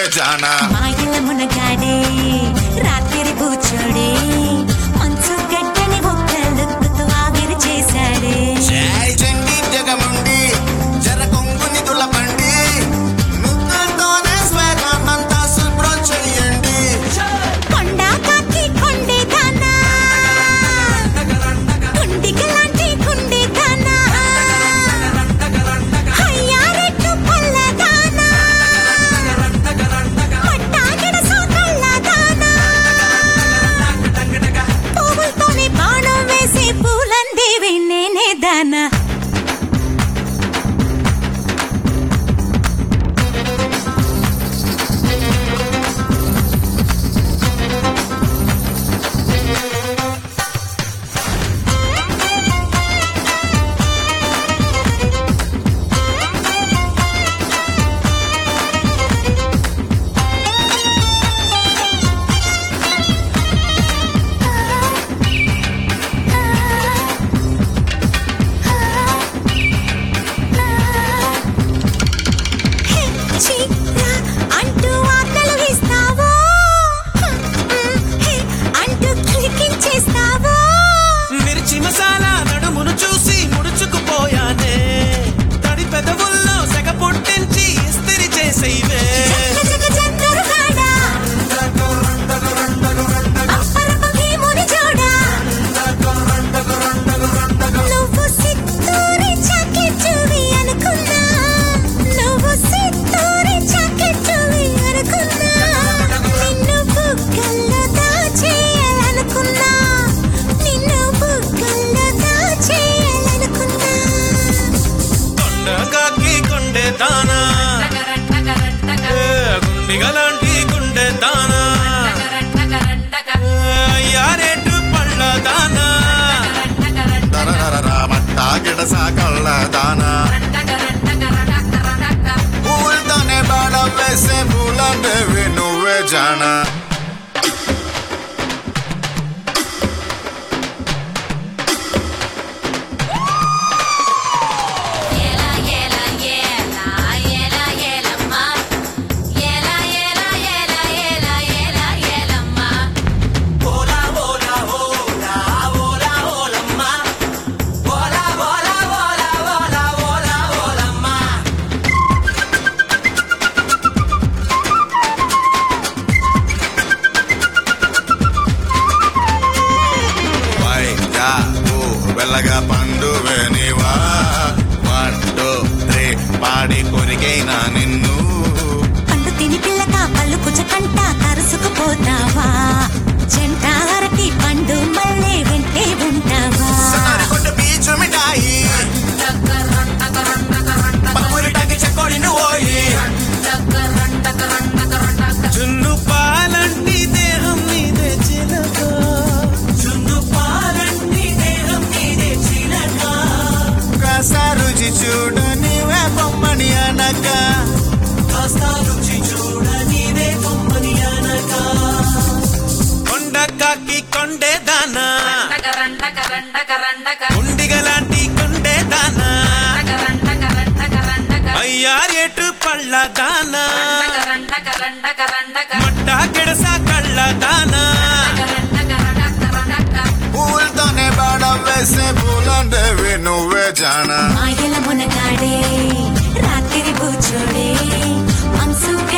జానా మాయల మునగాడే రాత్రి కూర్చోడే మంచు గడ్డని ఒక్కళ్ళుతో ఆవిరి చేశాడే జై చండి జగముండి జర కొంగుని తులపండి ముద్దులతోనే స్వేగమంతా శుభ్రం చెయ్యండి కొండ కాకి కొండే దానా గుండికి లాంటి గుండె దానా అయ్యారెట్టు పల్ల దానా పట్టాగిడ సోకళ్ళ దానా పువ్వులతోనే బాణం వేసి పూలందేవి నేనే దానా హే, ఛీ, రా అంటూ ఆజ్ఞలు ఇస్తావో హే, అంటూ కిలికించేస్తావో మిర్చి మసాలా నడుమును చూసి ముడుచుకుపోయానే తడి పెదవుల్లో సెగ పుట్టించి ఇస్తిరి చేసేవే జగ జందరుగాడా, అప్పరపు భీముని జోడా. నువ్వు సిత్తూరి చాకెట్టువి అనుకున్నా. నువ్వు సిత్తూరి చాకెట్టువి అనుకున్నా. నిన్ను బుగ్గల్లో దాచేయాలనుకున్నా. నిన్ను బుగ్గల్లో దాచేయాలనుకున్నా. కొండగాకి కొండే దానా ఏ, గుండిగలాంటి గుండె దానా ఏ, యారేటు పళ్ళ దానా దరదరరా మట్టా గిడస కళ్ళ దానా పూలతోనే బాణం వేసే పూలందేవి నువ్వే జానా ఏలా ఏలా ఏలా ఏలా ఏలమ్మా ఏలా ఏలా ఏలా ఏలా ఏలా ఏలమ్మా ఓలా ఓలా ఓలా ఓలా ఓలమ్మా ఓలా ఓలా ఓలా ఓలా ఓలా ఓలమ్మా వైగా ఓ వెల్లగా పండు వేనివా వన్ టూ త్రీ పాడి కొరికైనా నిన్ను పండు తిని పిల్లగా పళ్ళు కుచకంట కరుసుకుపోతావా జంట అరటి పండు మళ్ళీ వెంటే ఉంటావా సన్నారికొండ బీచు మిఠాయి పప్పురిటాకి చెక్కోడి నువ్వోయి జున్ను పాలంటి దేహం నీదే చిలక జున్ను పాలంటి దేహం నీదే చిలక కాస రుచి చూడు నీవే బొమ్మని అనక కాస్త రుచి చూడ నీదే బొమ్మని అనక కొండకాకి కొండే దానా గుండిగలాంటి కొండే దానా అయ్యారేటు పళ్ళ దానా మట్టా గిడస కళ్ళ దానా పూలతోనే బాణం వేసే పూలందేవి నువ్వే జానా మాయల మునగాడే రాత్రి కూర్చోడే మనసు